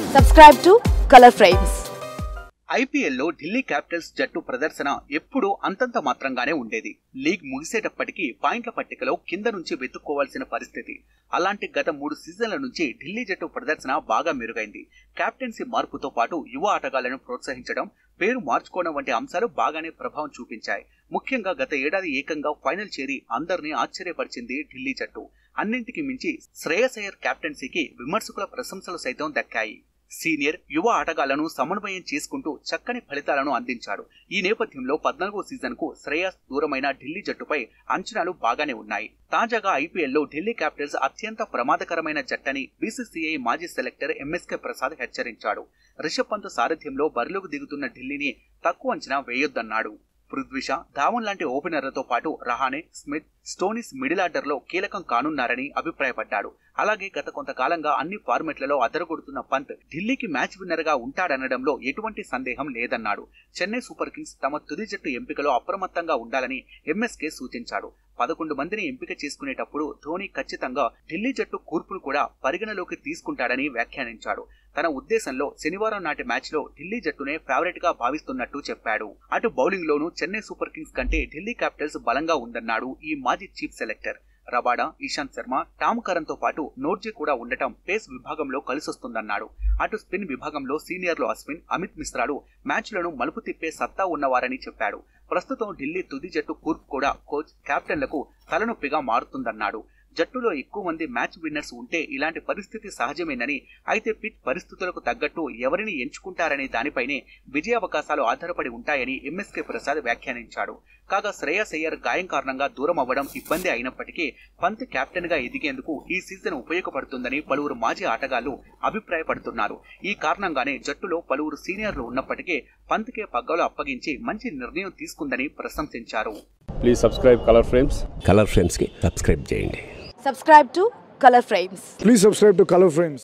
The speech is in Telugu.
Subscribe to Color Frames. ఐపీఎల్లో ఢిల్లీ క్యాపిటల్స్ జట్టు ప్రదర్శన ఎప్పుడూ అంతంత మాత్రంగానే ఉండేది లీగ్ ముగిసేటప్పటికీ పాయింట్ల పట్టికలో కింద నుంచి వెతుక్కోవాల్సిన పరిస్థితి అలాంటి గత మూడు సీజన్ల నుంచి ఢిల్లీ జట్టు ప్రదర్శన బాగా మెరుగైంది కెప్టెన్సీ మార్పుతో పాటు యువ ఆటగాళ్లను ప్రోత్సహించడం పేరు మార్చుకోవడం వంటి అంశాలు బాగానే ప్రభావం చూపించాయి ముఖ్యంగా గత ఏడాది ఏకంగా ఫైనల్ చేరి అందరినీ ఆశ్చర్యపరిచింది ఢిల్లీ జట్టు అన్నింటికి మించి శ్రేయస్ అయ్యర్ కెప్టెన్సీకి విమర్శకుల ప్రశంసలు సైతం దక్కాయి సీనియర్ యువ ఆటగాళ్లను సమన్వయం చేసుకుంటూ చక్కని ఫలితాలను అందించాడు ఈ నేపథ్యంలో పద్నాలుగో సీజన్ కు శ్రేయస్ దూరమైన ఢిల్లీ జట్టుపై అంచనాలు బాగానే ఉన్నాయి తాజాగా ఐపీఎల్లో ఢిల్లీ క్యాపిటల్స్ అత్యంత ప్రమాదకరమైన జట్టని బీసీసీఐ మాజీ సెలెక్టర్ ఎంఎస్కే ప్రసాద్ హెచ్చరించాడు రిషబ్ పంత్ సారథ్యంలో బరిలోకి దిగుతున్న ఢిల్లీని తక్కువ అంచనా వేయొద్దన్నాడు పృథ్విష ధావన్ లాంటి ఓపెనర్లతో పాటు Rahane Smith Stoinis middle order లో కీలకం కానున్నారని అభిప్రాయపడ్డాడు అలాగే గత కొంతకాలంగా అన్ని ఫార్మెట్లలో అదరగొడుతున్న పంత్ ఢిల్లీకి మ్యాచ్ విన్నర్ గా ఉంటాడనడంలో ఎటువంటి సందేహం లేదన్నాడు చెన్నై సూపర్ కింగ్స్ తమ తుది జట్టు ఎంపికలో అప్రమత్తంగా ఉండాలని ఎంఎస్కే సూచించాడు పదకొండు మందిని ఎంపిక చేసుకునేటప్పుడు ధోని ఖచ్చితంగా ఢిల్లీ జట్టు కూర్పును కూడా పరిగణలోకి తీసుకుంటాడని వ్యాఖ్యానించాడు తన ఉద్దేశంలో శనివారం నాటి మ్యాచ్ లో ఢిల్లీ జట్టునే ఫేవరెట్ గా భావిస్తున్నట్టు చెప్పాడు అటు బౌలింగ్ లోనూ చెన్నై సూపర్ కింగ్స్ కంటే ఢిల్లీ క్యాపిటల్స్ బలంగా ఉందన్నాడు ఈ మాజీ chief selector Rabada Ishant Sharma Tom Curran తో పాటు నోర్జీ కూడా ఉండటం పేస్ విభాగంలో కలిసొస్తుందన్నాడు అటు స్పిన్ విభాగంలో సీనియర్లు అశ్విన్ అమిత్ మిశ్రాలు మ్యాచ్లను మలుపు తిప్పే సత్తా ఉన్నవారని చెప్పాడు ప్రస్తుతం ఢిల్లీ తుది జట్టు కూర్పు కూడా కోచ్ కెప్టెన్లకు తలనొప్పిగా మారుతుందన్నాడు జట్టులో ఎక్కువ మంది మ్యాచ్ విన్నర్స్ ఉంటే ఇలాంటి పరిస్థితి సహజమేనని అయితే పిచ్ పరిస్థితులకు తగ్గట్టు ఎవరిని ఎంచుకుంటారనే దానిపైనే విజయావకాశాలు ఆధారపడి ఉంటాయని ఎంఎస్కే ప్రసాద్ వ్యాఖ్యానించాడు కాగా శ్రేయస్ అయ్యర్ గాయం కారణంగా దూరం అవ్వడం ఇబ్బంది అయినప్పటికీ పంత్ కెప్టెన్ గా ఎదిగేందుకు ఈ సీజన్ ఉపయోగపడుతుందని పలువురు మాజీ ఆటగాళ్లు అభిప్రాయపడుతున్నారు ఈ కారణంగానే జట్టులో పలువురు సీనియర్లు ఉన్నప్పటికీ పంత్కే పగ్గాలు అప్పగించి మంచి నిర్ణయం తీసుకుందని ప్రశంసించారు please subscribe Color Frames Color ఫ్రేమ్స్కి సబ్స్క్రైబ్ చేయండి Subscribe to Color Frames. Please subscribe to Color Frames.